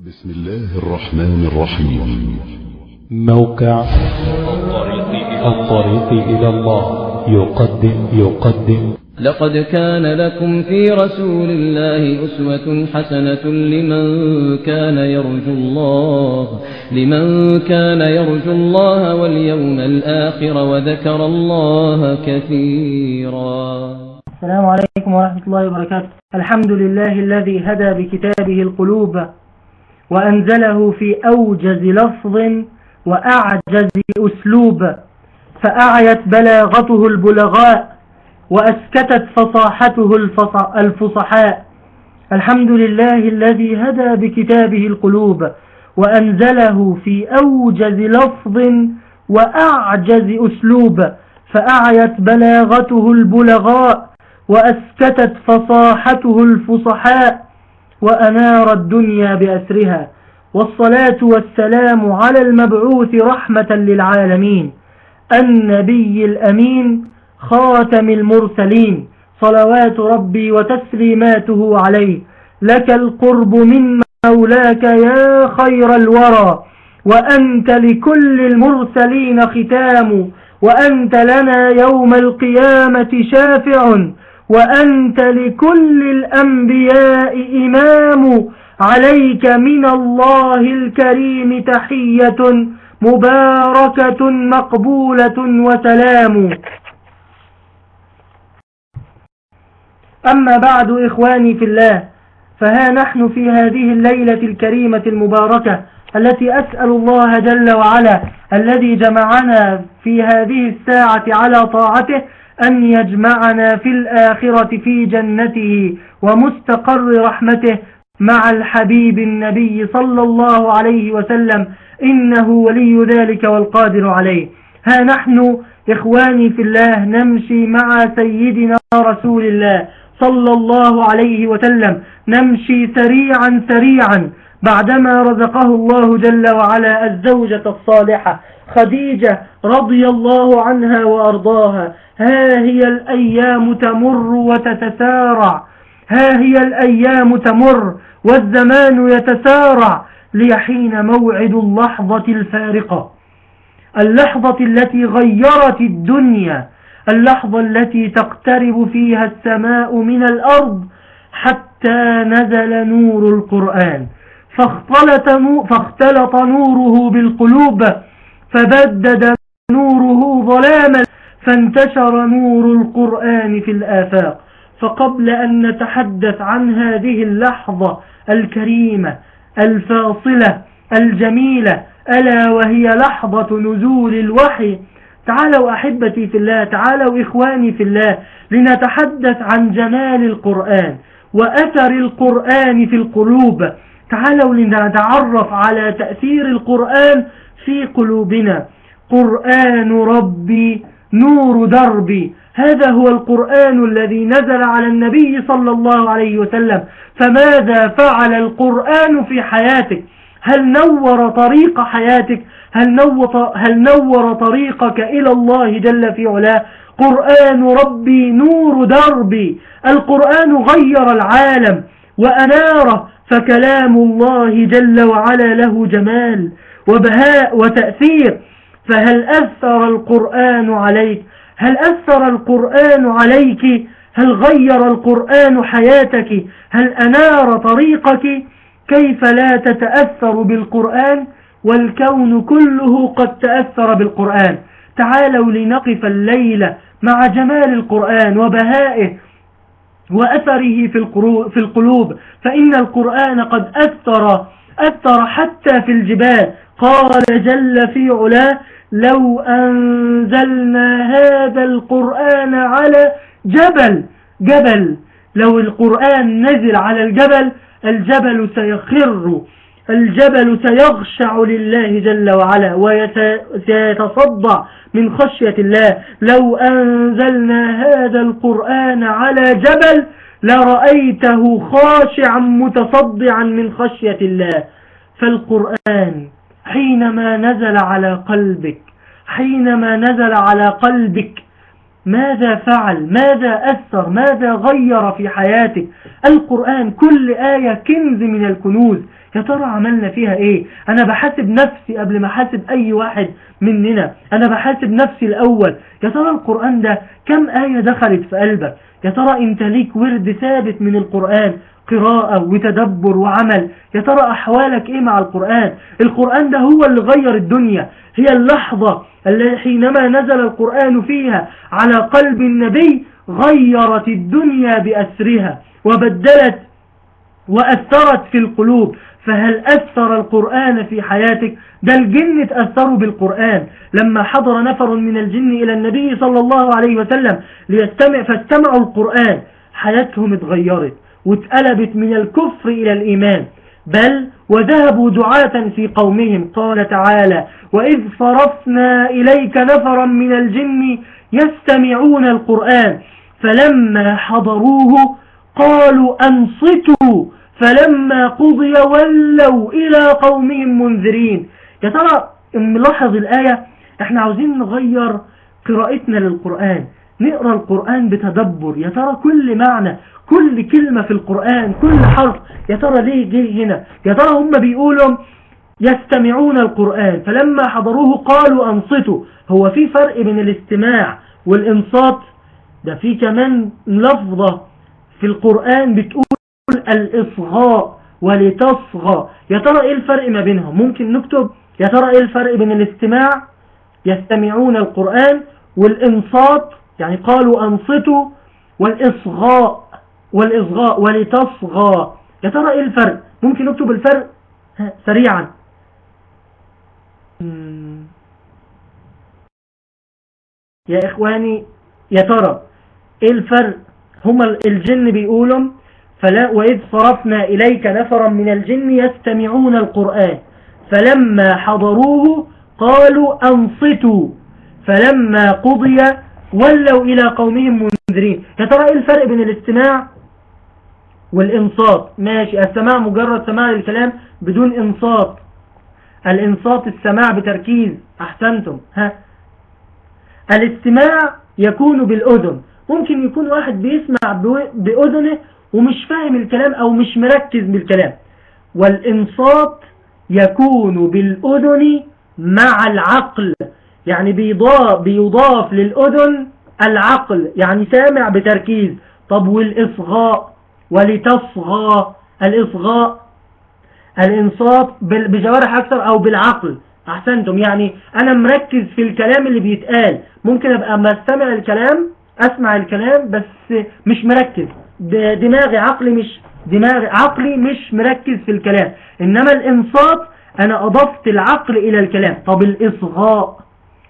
بسم الله الرحمن الرحيم موقع الطريق إلى الله يقدم يقدم لقد كان لكم في رسول الله أسوة حسنة لمن كان يرجو الله لمن كان يرجو الله واليوم الآخر وذكر الله كثيرا السلام عليكم ورحمة الله وبركاته الحمد لله الذي هدى بكتابه القلوب وأنزله في أوجز لفظ وأعجز أسلوب فأعيت بلاغته البلغاء وأسكتت فصاحته الفص- الفصحاء الحمد لله الذي هدى بكتابه القلوب وأنزله في أوجز لفظ وأعجز أسلوب فأعيت بلاغته البلغاء وأسكتت فصاحته الفصحاء وأنار الدنيا بأسرها والصلاة والسلام على المبعوث رحمة للعالمين النبي الأمين خاتم المرسلين صلوات ربي وتسليماته عليه لك القرب من مولاك يا خير الورى وأنت لكل المرسلين ختام وأنت لنا يوم القيامة شافع وأنت لكل الأنبياء إمام عليك من الله الكريم تحية مباركة مقبولة وسلام أما بعد إخواني في الله فها نحن في هذه الليلة الكريمة المباركة التي أسأل الله جل وعلا الذي جمعنا في هذه الساعة على طاعته أن يجمعنا في الآخرة في جنته ومستقر رحمته مع الحبيب النبي صلى الله عليه وسلم إنه ولي ذلك والقادر عليه ها نحن إخواني في الله نمشي مع سيدنا رسول الله صلى الله عليه وسلم نمشي سريعا سريعا بعدما رزقه الله جل وعلا الزوجة الصالحة خديجة رضي الله عنها وأرضاها ها هي الأيام تمر وتتسارع ها هي الأيام تمر والزمان يتسارع ليحين موعد اللحظة الفارقة اللحظة التي غيرت الدنيا اللحظة التي تقترب فيها السماء من الأرض حتى نزل نور القرآن فاختلط, نو فاختلط نوره بالقلوب فبدد نوره ظلاما فانتشر نور القرآن في الآفاق فقبل أن نتحدث عن هذه اللحظة الكريمة الفاصلة الجميلة ألا وهي لحظة نزول الوحي تعالوا أحبتي في الله تعالوا إخواني في الله لنتحدث عن جمال القرآن وأثر القرآن في القلوب تعالوا لنتعرف على تأثير القرآن في قلوبنا قرآن ربي نور دربي هذا هو القرآن الذي نزل على النبي صلى الله عليه وسلم فماذا فعل القرآن في حياتك هل نور طريق حياتك هل نور, هل نور طريقك إلى الله جل في علاه قرآن ربي نور دربي القرآن غير العالم وأناره فكلام الله جل وعلا له جمال وبهاء وتأثير فهل أثر القرآن عليك هل أثر القرآن عليك هل غير القرآن حياتك هل أنار طريقك كيف لا تتأثر بالقرآن والكون كله قد تأثر بالقرآن تعالوا لنقف الليلة مع جمال القرآن وبهائه وأثره في القلوب فإن القرآن قد أثر أثر حتى في الجبال قال جل في علاه لو أنزلنا هذا القرآن على جبل جبل لو القرآن نزل على الجبل الجبل سيخر الجبل سيغشع لله جل وعلا وسيتصدع من خشية الله لو أنزلنا هذا القرآن على جبل لرأيته خاشعا متصدعا من خشية الله فالقرآن حينما نزل على قلبك حينما نزل على قلبك ماذا فعل ماذا أثر ماذا غير في حياتك القرآن كل آية كنز من الكنوز يا ترى عملنا فيها ايه انا بحاسب نفسي قبل ما احاسب اي واحد مننا انا بحاسب نفسي الاول يا ترى القرآن ده كم آية دخلت في قلبك يا ترى انت ليك ورد ثابت من القرآن قراءة وتدبر وعمل يا ترى أحوالك إيه مع القرآن القرآن ده هو اللي غير الدنيا هي اللحظة التي حينما نزل القرآن فيها على قلب النبي غيرت الدنيا بأسرها وبدلت وأثرت في القلوب فهل أثر القرآن في حياتك ده الجن تأثروا بالقرآن لما حضر نفر من الجن إلى النبي صلى الله عليه وسلم ليستمع فاستمعوا القرآن حياتهم اتغيرت واتقلبت من الكفر إلى الإيمان بل وذهبوا دعاة في قومهم قال تعالى وإذ صرفنا إليك نفرا من الجن يستمعون القرآن فلما حضروه قالوا أنصتوا فلما قضي ولوا إلى قومهم منذرين يا ترى نلاحظ الآية احنا عاوزين نغير قراءتنا للقرآن نقرأ القرآن بتدبر يا ترى كل معنى كل كلمة في القرآن كل حرف يا ترى ليه جه هنا يا ترى هم بيقولوا يستمعون القرآن فلما حضروه قالوا أنصتوا هو في فرق بين الاستماع والإنصات ده في كمان لفظة في القرآن بتقول الإصغاء ولتصغى يا ترى ايه الفرق ما بينهم ممكن نكتب يا ترى ايه الفرق بين الاستماع يستمعون القرآن والإنصات يعني قالوا أنصتوا والإصغاء والإصغاء ولتصغى يا ترى ايه الفرق ممكن نكتب الفرق سريعا يا إخواني يا ترى ايه الفرق هما الجن بيقولوا فلا وإذ صرفنا إليك نفرا من الجن يستمعون القرآن فلما حضروه قالوا أنصتوا فلما قضي ولوا إلى قومهم منذرين يا ترى إيه الفرق بين الاستماع والإنصات ماشي السماع مجرد سماع الكلام بدون إنصات الإنصات السماع بتركيز أحسنتم ها الاستماع يكون بالأذن ممكن يكون واحد بيسمع بأذنه ومش فاهم الكلام أو مش مركز بالكلام والإنصات يكون بالأذن مع العقل يعني بيضاف, بيضاف للأذن العقل يعني سامع بتركيز طب والإصغاء ولتصغى الإصغاء الإنصات بجوارح أكثر أو بالعقل أحسنتم يعني أنا مركز في الكلام اللي بيتقال ممكن أبقى مستمع الكلام أسمع الكلام بس مش مركز دماغي عقلي مش دماغي عقلي مش مركز في الكلام إنما الإنصات أنا أضفت العقل إلى الكلام طب الإصغاء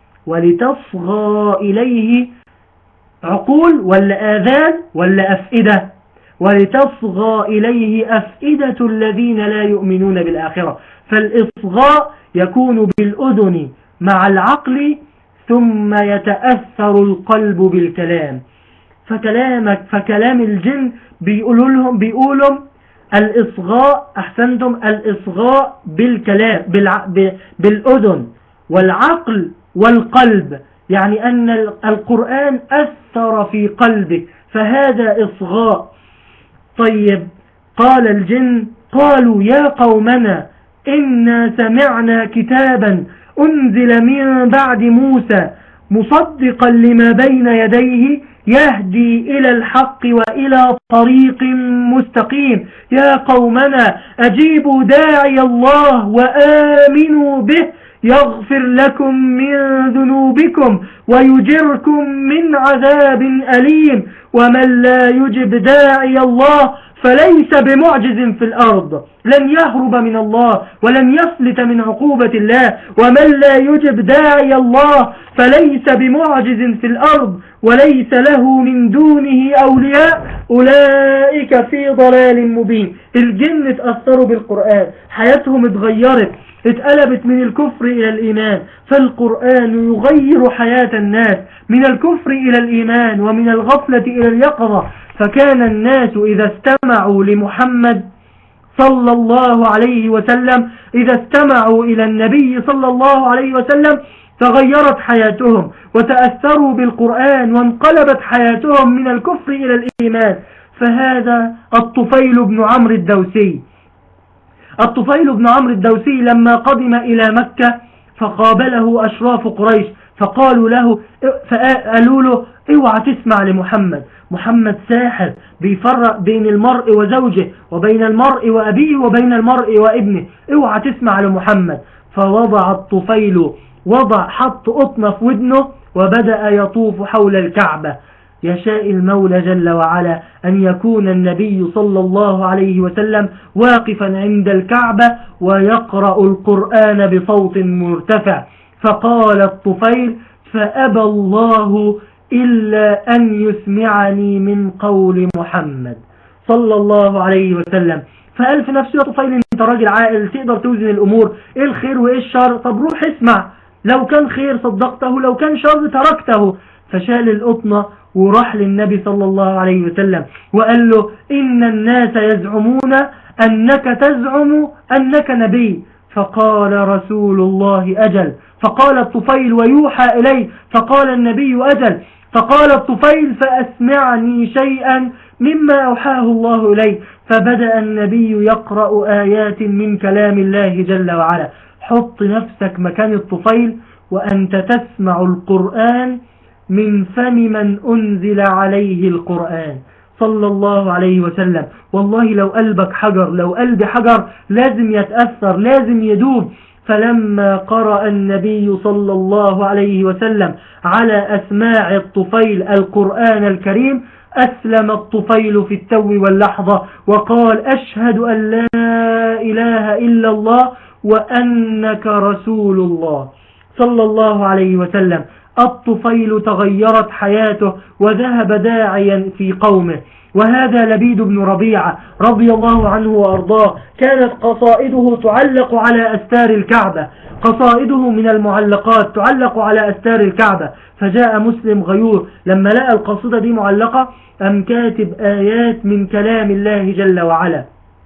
ولتصغى إليه عقول ولا آذان ولا أفئدة ولتصغى إليه أفئدة الذين لا يؤمنون بالآخرة فالإصغاء يكون بالأذن مع العقل ثم يتأثر القلب بالكلام فكلامك فكلام الجن بيقولوا لهم بيقولوا الإصغاء أحسنتم الإصغاء بالكلام بالأذن والعقل والقلب يعني أن القرآن أثر في قلبك فهذا إصغاء طيب قال الجن قالوا يا قومنا إنا سمعنا كتابا أنزل من بعد موسى مصدقا لما بين يديه يهدي إلى الحق وإلى طريق مستقيم يا قومنا أجيبوا داعي الله وآمنوا به يغفر لكم من ذنوبكم ويجركم من عذاب أليم ومن لا يجب داعي الله فليس بمعجز في الأرض لن يهرب من الله ولن يفلت من عقوبة الله ومن لا يجب داعي الله فليس بمعجز في الأرض وليس له من دونه أولياء أولئك في ضلال مبين الجن تأثروا بالقرآن حياتهم اتغيرت اتقلبت من الكفر إلى الإيمان فالقرآن يغير حياة الناس من الكفر إلى الإيمان ومن الغفلة إلى اليقظة فكان الناس إذا استمعوا لمحمد صلى الله عليه وسلم إذا استمعوا إلى النبي صلى الله عليه وسلم تغيرت حياتهم وتأثروا بالقرآن وانقلبت حياتهم من الكفر إلى الإيمان فهذا الطفيل بن عمرو الدوسي الطفيل بن عمرو الدوسي لما قدم إلى مكة فقابله أشراف قريش فقالوا له فقالوا له اوعى تسمع لمحمد محمد ساحر بيفرق بين المرء وزوجه وبين المرء وأبيه وبين المرء وابنه اوعى تسمع لمحمد فوضع الطفيل وضع حط قطنة في ودنه وبدأ يطوف حول الكعبة يشاء المولى جل وعلا أن يكون النبي صلى الله عليه وسلم واقفا عند الكعبة ويقرأ القرآن بصوت مرتفع فقال الطفيل فأبى الله إلا أن يسمعني من قول محمد صلى الله عليه وسلم فقال في نفسه يا طفيل انت راجل عاقل تقدر توزن الأمور ايه الخير وايه الشر طب روح اسمع لو كان خير صدقته لو كان شر تركته فشال القطنة وراح للنبي صلى الله عليه وسلم وقال له إن الناس يزعمون أنك تزعم أنك نبي فقال رسول الله أجل فقال الطفيل ويوحى إليه فقال النبي أجل فقال الطفيل فأسمعني شيئا مما أوحاه الله إليه فبدأ النبي يقرأ آيات من كلام الله جل وعلا حط نفسك مكان الطفيل وأنت تسمع القرآن من فم من أنزل عليه القرآن صلى الله عليه وسلم والله لو قلبك حجر لو قلب حجر لازم يتأثر لازم يدوب فلما قرأ النبي صلى الله عليه وسلم على أسماع الطفيل القرآن الكريم أسلم الطفيل في التو واللحظة وقال أشهد أن لا إله إلا الله وأنك رسول الله صلى الله عليه وسلم الطفيل تغيرت حياته وذهب داعيا في قومه وهذا لبيد بن ربيعة رضي الله عنه وأرضاه كانت قصائده تعلق على أستار الكعبة قصائده من المعلقات تعلق على أستار الكعبة فجاء مسلم غيور لما لقى القصيدة دي معلقة أم كاتب آيات من كلام الله جل وعلا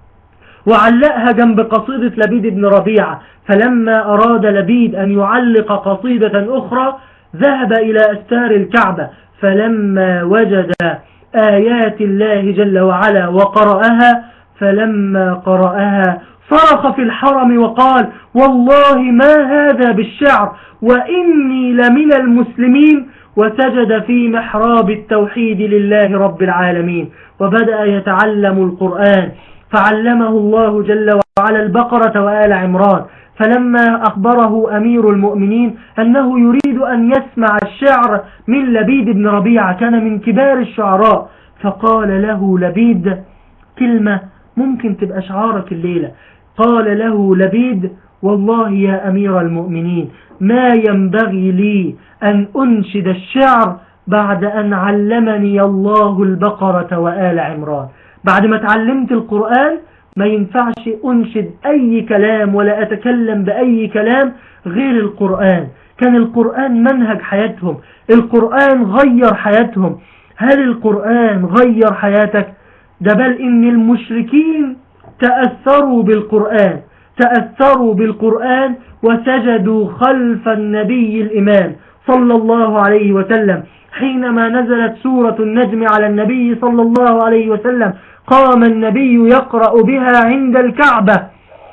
وعلقها جنب قصيدة لبيد بن ربيعة فلما أراد لبيد أن يعلق قصيدة أخرى ذهب إلى أستار الكعبة فلما وجد آيات الله جل وعلا وقرأها فلما قرأها صرخ في الحرم وقال والله ما هذا بالشعر وإني لمن المسلمين وسجد في محراب التوحيد لله رب العالمين وبدأ يتعلم القرآن فعلمه الله جل وعلا البقرة وآل عمران فلما أخبره أمير المؤمنين أنه يريد أن يسمع الشعر من لبيد بن ربيعة كان من كبار الشعراء فقال له لبيد كلمة ممكن تبقى شعارك الليلة قال له لبيد والله يا أمير المؤمنين ما ينبغي لي أن أنشد الشعر بعد أن علمني الله البقرة وآل عمران بعد ما تعلمت القرآن ما ينفعش أنشد أي كلام ولا أتكلم بأي كلام غير القرآن كان القرآن منهج حياتهم القرآن غير حياتهم هل القرآن غير حياتك ده بل إن المشركين تأثروا بالقرآن تأثروا بالقرآن وسجدوا خلف النبي الإمام صلى الله عليه وسلم حينما نزلت سورة النجم على النبي صلى الله عليه وسلم قام النبي يقرأ بها عند الكعبة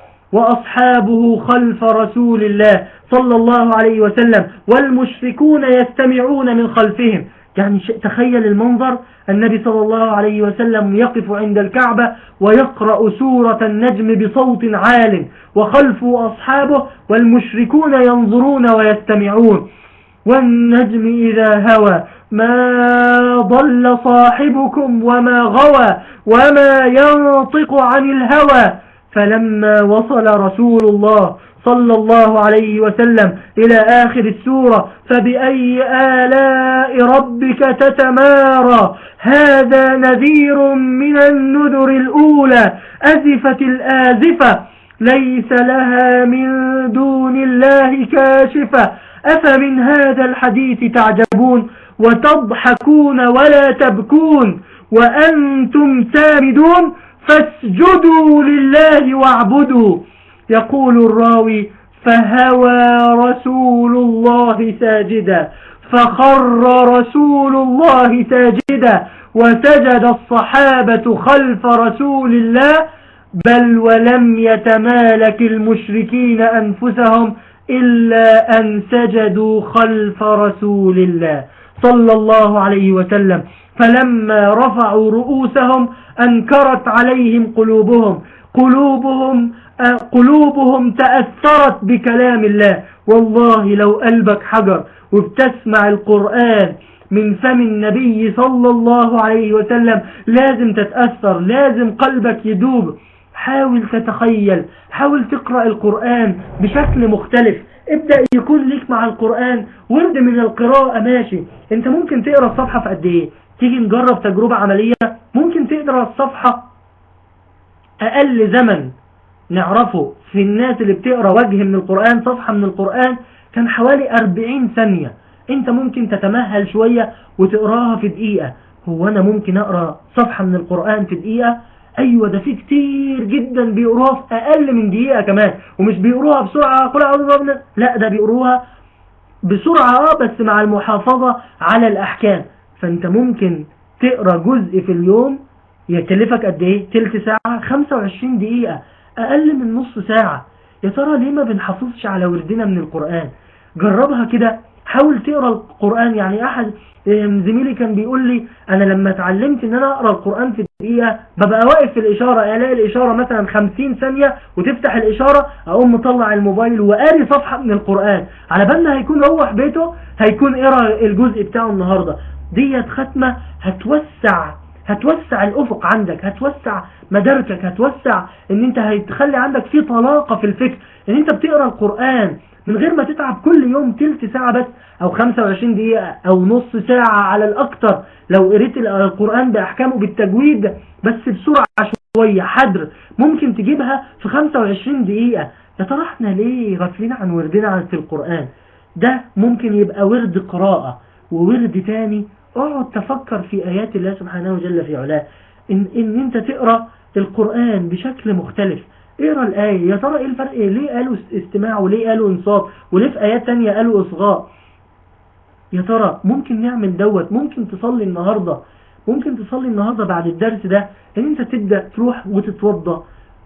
وأصحابه خلف رسول الله صلى الله عليه وسلم والمشركون يستمعون من خلفهم يعني تخيل المنظر النبي صلى الله عليه وسلم يقف عند الكعبة ويقرأ سورة النجم بصوت عال وخلفه أصحابه والمشركون ينظرون ويستمعون والنجم إذا هوى ما ضل صاحبكم وما غوى وما ينطق عن الهوى فلما وصل رسول الله صلى الله عليه وسلم إلى آخر السورة فبأي آلاء ربك تتمارى هذا نذير من النذر الأولى أزفت الآزفة ليس لها من دون الله كاشفة أفمن هذا الحديث تعجبون وتضحكون ولا تبكون وأنتم سامدون فاسجدوا لله واعبدوا يقول الراوي فهوى رسول الله ساجدا فخر رسول الله ساجدا وسجد الصحابة خلف رسول الله بل ولم يتمالك المشركين أنفسهم إلا أن سجدوا خلف رسول الله صلى الله عليه وسلم فلما رفعوا رؤوسهم أنكرت عليهم قلوبهم قلوبهم قلوبهم تأثرت بكلام الله والله لو قلبك حجر وبتسمع القرآن من فم النبي صلى الله عليه وسلم لازم تتأثر لازم قلبك يدوب حاول تتخيل حاول تقرأ القرآن بشكل مختلف ابدأ يكون لك مع القرآن ورد من القراءة ماشي انت ممكن تقرأ الصفحة في قد ايه تيجي نجرب تجربة عملية ممكن تقرأ الصفحة اقل زمن نعرفه في الناس اللي بتقرأ وجه من القرآن صفحة من القرآن كان حوالي 40 ثانية انت ممكن تتمهل شوية وتقراها في دقيقة هو انا ممكن اقرأ صفحة من القرآن في دقيقة ايوه ده في كتير جدا بيقروها في اقل من دقيقة كمان ومش بيقروها بسرعة قل اعوذ بربنا لا ده بيقروها بسرعة بس مع المحافظة على الاحكام فانت ممكن تقرأ جزء في اليوم يكلفك قد ايه تلت ساعة 25 دقيقة اقل من نص ساعة يا ترى ليه ما بنحافظش على وردنا من القرآن جربها كده حاول تقرأ القرآن يعني احد زميلي كان بيقول لي انا لما اتعلمت ان انا اقرأ القرآن في دقيقة ببقى واقف في الاشارة الاقي الاشارة مثلا 50 ثانية وتفتح الاشارة اقوم مطلع الموبايل وقاري صفحة من القرآن على بالنا هيكون روح بيته هيكون قرأ الجزء بتاعه النهاردة ديت ختمة هتوسع هتوسع الافق عندك هتوسع مداركك هتوسع ان انت هتخلي عندك في طلاقة في الفكر ان انت بتقرأ القرآن من غير ما تتعب كل يوم تلت ساعة بس او 25 دقيقة او نص ساعة على الاكتر لو قريت القرآن باحكامه بالتجويد بس بسرعة شوية حدر ممكن تجيبها في 25 دقيقة يا ترى احنا ليه غافلين عن وردنا في القرآن ده ممكن يبقى ورد قراءة وورد تاني اقعد تفكر في ايات الله سبحانه وجل في علاه ان, إن انت تقرأ القرآن بشكل مختلف اقرأ الآية يا ترى ايه الفرق إيه؟ ليه قالوا استماع وليه قالوا انصات وليه في آيات تانية قالوا اصغاء يا ترى ممكن نعمل دوت ممكن تصلي النهاردة ممكن تصلي النهاردة بعد الدرس ده ان انت تبدأ تروح وتتوضى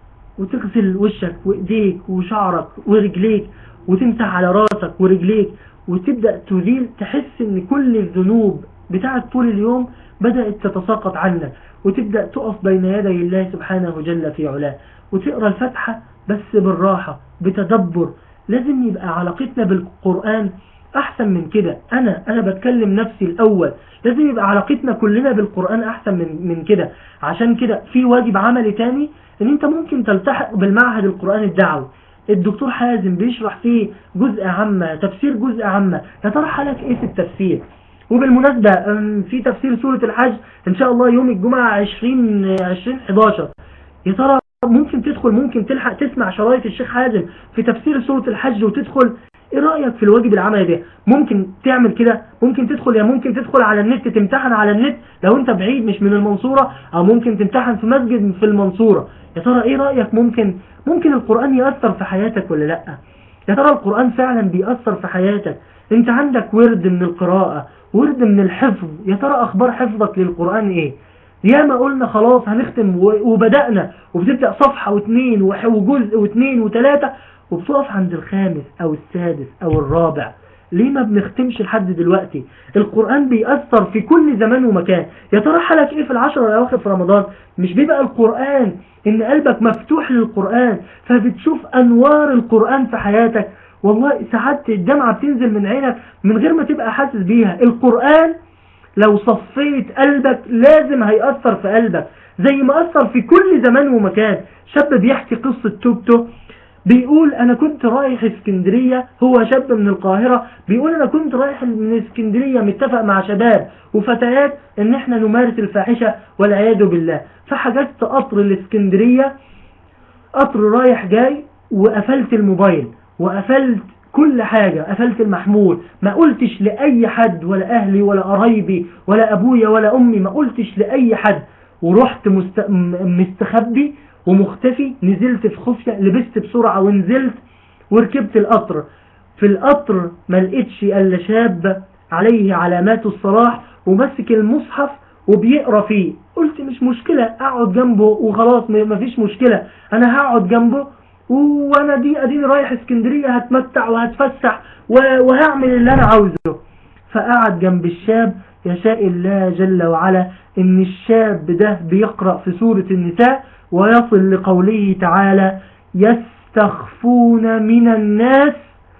وتغسل وشك وايديك وشعرك ورجليك وتمسح على راسك ورجليك وتبدأ تزيل تحس ان كل الذنوب بتاعت طول اليوم بدأت تتساقط عنك وتبدأ تقف بين يدي الله سبحانه جل في علاه وتقرأ الفتحة بس بالراحة بتدبر لازم يبقى علاقتنا بالقرآن أحسن من كده أنا أنا بتكلم نفسي الأول لازم يبقى علاقتنا كلنا بالقرآن أحسن من من كده عشان كده في واجب عملي تاني إن أنت ممكن تلتحق بالمعهد القرآن الدعوي الدكتور حازم بيشرح فيه جزء عامة تفسير جزء عامة يا ترى حالك ايه في التفسير وبالمناسبة في تفسير سورة الحج ان شاء الله يوم الجمعة 20 20 11 يا ترى ممكن تدخل ممكن تلحق تسمع شرايط الشيخ حازم في تفسير سورة الحج وتدخل ايه رأيك في الواجب العملي ده ممكن تعمل كده ممكن تدخل يا ممكن تدخل على النت تمتحن على النت لو انت بعيد مش من المنصورة او ممكن تمتحن في مسجد في المنصورة يا ترى ايه رأيك ممكن ممكن القرآن يأثر في حياتك ولا لا يا ترى القرآن فعلا بيأثر في حياتك انت عندك ورد من القراءة ورد من الحفظ يا ترى اخبار حفظك للقرآن ايه ياما قلنا خلاص هنختم وبدأنا وبتبدأ صفحة واثنين وجزء واثنين وثلاثة وبتقف عند الخامس او السادس او الرابع ليه ما بنختمش لحد دلوقتي القرآن بيأثر في كل زمان ومكان يا ترى حالك ايه في العشر الاواخر في رمضان مش بيبقى القرآن ان قلبك مفتوح للقرآن فبتشوف انوار القرآن في حياتك والله ساعات الدمعة بتنزل من عينك من غير ما تبقى حاسس بيها القرآن لو صفيت قلبك لازم هيأثر في قلبك زي ما أثر في كل زمان ومكان شاب بيحكي قصة توبته بيقول انا كنت رايح اسكندرية هو شاب من القاهرة بيقول انا كنت رايح من اسكندرية متفق مع شباب وفتيات ان احنا نمارس الفاحشة والعياذ بالله فحجزت قطر الاسكندرية قطر رايح جاي وقفلت الموبايل وقفلت كل حاجة قفلت المحمول ما قلتش لأي حد ولا أهلي ولا قرايبي ولا أبويا ولا أمي ما قلتش لأي حد ورحت مست... مستخبي ومختفي نزلت في خفية لبست بسرعة ونزلت وركبت القطر في القطر ما لقيتش الا شاب عليه علامات الصلاح ومسك المصحف وبيقرأ فيه قلت مش مشكلة اقعد جنبه وخلاص مفيش مشكلة انا هقعد جنبه وانا دي اديني رايح اسكندرية هتمتع وهتفسح وهعمل اللي انا عاوزه فقعد جنب الشاب يشاء الله جل وعلا ان الشاب ده بيقرأ في سورة النساء ويصل لقوله تعالى يستخفون من الناس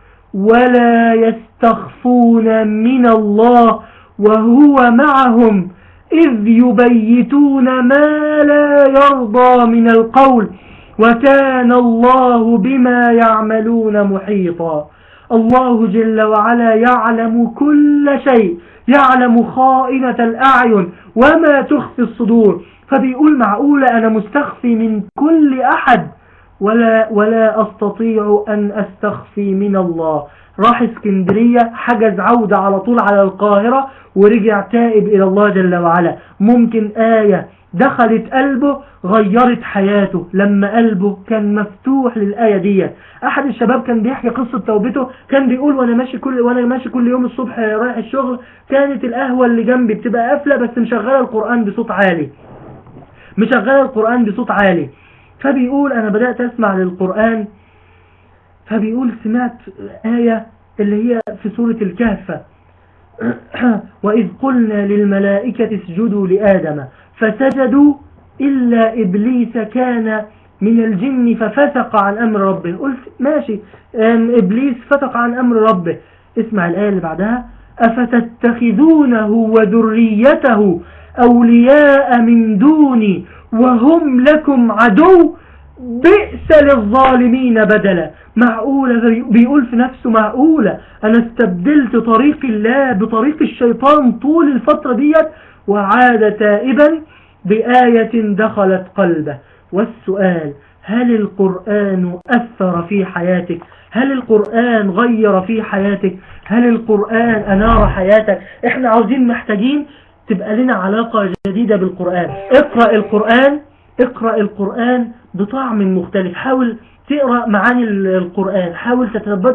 ولا يستخفون من الله وهو معهم إذ يبيتون ما لا يرضى من القول وكان الله بما يعملون محيطا الله جل وعلا يعلم كل شيء يعلم خائنة الأعين وما تخفي الصدور فبيقول معقولة أنا مستخفي من كل أحد ولا, ولا أستطيع أن أستخفي من الله راح اسكندرية حجز عودة على طول على القاهرة ورجع تائب إلى الله جل وعلا ممكن آية دخلت قلبه غيرت حياته لما قلبه كان مفتوح للآية دي أحد الشباب كان بيحكي قصة توبته كان بيقول وأنا ماشي كل وأنا ماشي كل يوم الصبح رايح الشغل كانت القهوة اللي جنبي بتبقى قافلة بس مشغلة القرآن بصوت عالي مشغلة القرآن بصوت عالي فبيقول أنا بدأت أسمع للقرآن فبيقول سمعت آية اللي هي في سورة الكهف وإذ قلنا للملائكة اسجدوا لآدم فسجدوا إلا إبليس كان من الجن ففسق عن أمر ربه قلت ماشي إبليس فسق عن أمر ربه اسمع الآية اللي بعدها أفتتخذونه وذريته أولياء من دوني وهم لكم عدو بئس للظالمين بدلا معقولة بيقول في نفسه معقولة أنا استبدلت طريق الله بطريق الشيطان طول الفترة ديت وعاد تائبا بآية دخلت قلبه والسؤال هل القرآن أثر في حياتك هل القرآن غير في حياتك هل القرآن أنار حياتك احنا عاوزين محتاجين تبقى لنا علاقة جديدة بالقرآن اقرأ القرآن اقرأ القرآن بطعم مختلف حاول تقرأ معاني القرآن حاول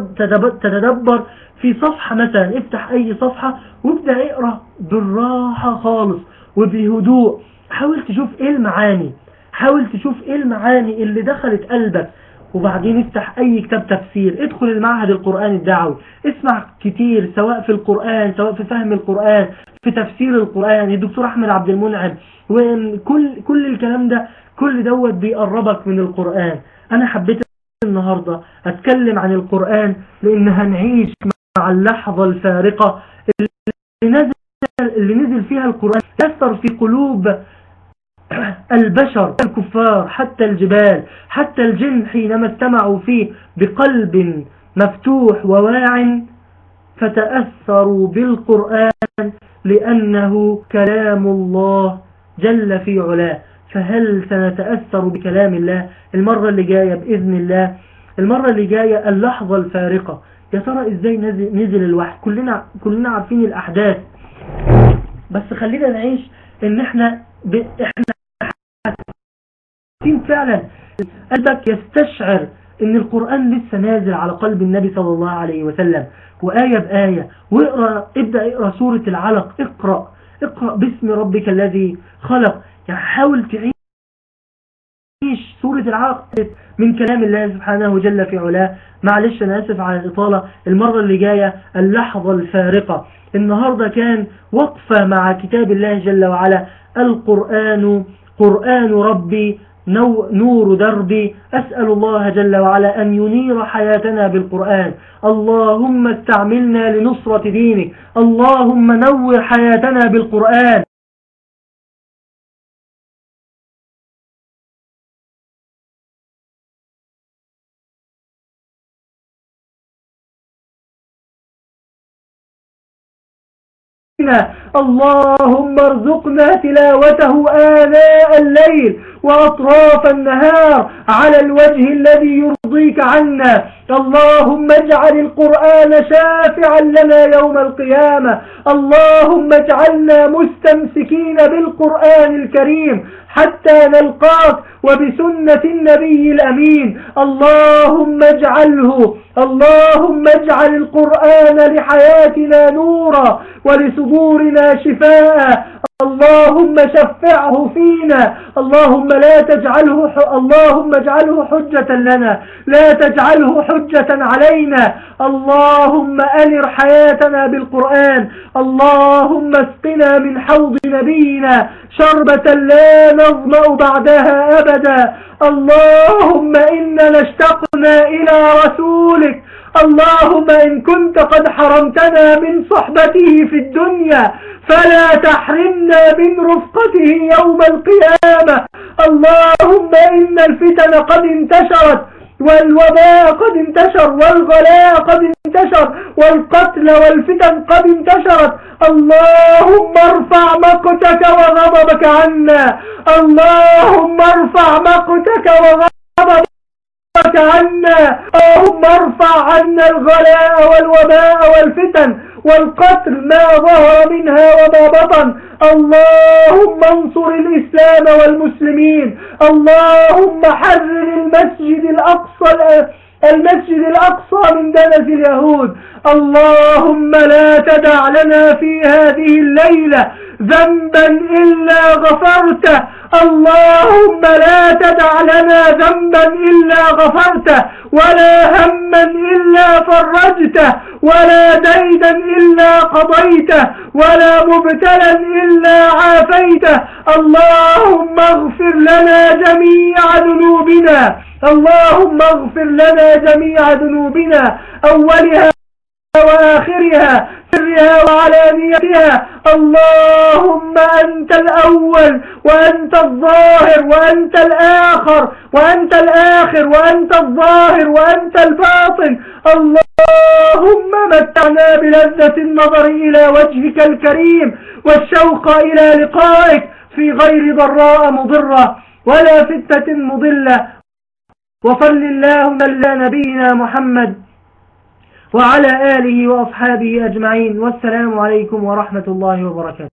تتدبر في صفحة مثلا افتح اي صفحة وابدأ اقرأ بالراحة خالص وبهدوء حاول تشوف ايه المعاني حاول تشوف ايه المعاني اللي دخلت قلبك وبعدين افتح اي كتاب تفسير ادخل المعهد القرآن الدعوي اسمع كتير سواء في القرآن سواء في فهم القرآن في تفسير القرآن الدكتور احمد عبد المنعم وكل كل الكلام ده كل دوت بيقربك من القرآن انا حبيت النهاردة اتكلم عن القرآن لان هنعيش مع اللحظة الفارقة اللي نزل, اللي نزل فيها القرآن يثر في قلوب البشر الكفار حتى الجبال حتى الجن حينما استمعوا فيه بقلب مفتوح وواع فتأثروا بالقرآن لأنه كلام الله جل في علاه فهل سنتأثر بكلام الله المرة اللي جاية بإذن الله المرة اللي جاية اللحظة الفارقة يا ترى ازاي نزل, نزل الوحي كلنا, كلنا عارفين الأحداث بس خلينا نعيش ان احنا ب... احنا حاسين فعلا قلبك يستشعر ان القرآن لسه نازل على قلب النبي صلى الله عليه وسلم وآية بآية واقرأ ابدأ اقرأ سورة العلق اقرأ اقرأ باسم ربك الذي خلق يعني حاول تعيش سورة العلق من كلام الله سبحانه جل في علاه معلش أنا أسف على الإطالة المرة اللي جاية اللحظة الفارقة النهاردة كان وقفة مع كتاب الله جل وعلا القرآن قرآن ربي نور دربي أسأل الله جل وعلا أن ينير حياتنا بالقرآن اللهم استعملنا لنصرة دينك اللهم نور حياتنا بالقرآن اللهم ارزقنا تلاوته آناء الليل وأطراف النهار على الوجه الذي يرضيك عنا اللهم اجعل القرآن شافعا لنا يوم القيامة اللهم اجعلنا مستمسكين بالقرآن الكريم حتى نلقاك وبسنة النبي الأمين اللهم اجعله اللهم اجعل القرآن لحياتنا نورا ولصدورنا منا شفاء اللهم شفعه فينا اللهم لا تجعله ح... اللهم اجعله حجة لنا لا تجعله حجة علينا اللهم أنر حياتنا بالقرآن اللهم اسقنا من حوض نبينا شربة لا نظمأ بعدها أبدا اللهم إننا اشتقنا إلى رسولك اللهم إن كنت قد حرمتنا من صحبته في الدنيا فلا تحرمنا من رفقته يوم القيامة اللهم إن الفتن قد انتشرت والوباء قد انتشر والغلاء قد انتشر والقتل والفتن قد انتشرت اللهم ارفع مقتك وغضبك عنا اللهم ارفع مقتك وغضبك عنا اللهم ارفع عنا الغلاء والوباء والفتن والقتل ما ظهر منها وما بطن اللهم انصر الإسلام والمسلمين اللهم حرر المسجد الأقصى المسجد الأقصى من دنس اليهود اللهم لا تدع لنا في هذه الليلة ذنبا إلا غفرته اللهم لا تدع لنا ذنبا إلا غفرته ولا هما إلا فرجته ولا ديدا إلا قضيته ولا مبتلا إلا عافيته اللهم اغفر لنا جميع ذنوبنا اللهم اغفر لنا جميع ذنوبنا أولها وآخرها سرها وعلانيتها اللهم أنت الأول وأنت الظاهر وأنت الآخر وأنت الآخر وأنت الظاهر وأنت الباطن اللهم متعنا بلذة النظر إلى وجهك الكريم والشوق إلى لقائك في غير ضراء مضرة ولا فتة مضلة وصل اللهم على نبينا محمد وعلى آله وأصحابه أجمعين والسلام عليكم ورحمة الله وبركاته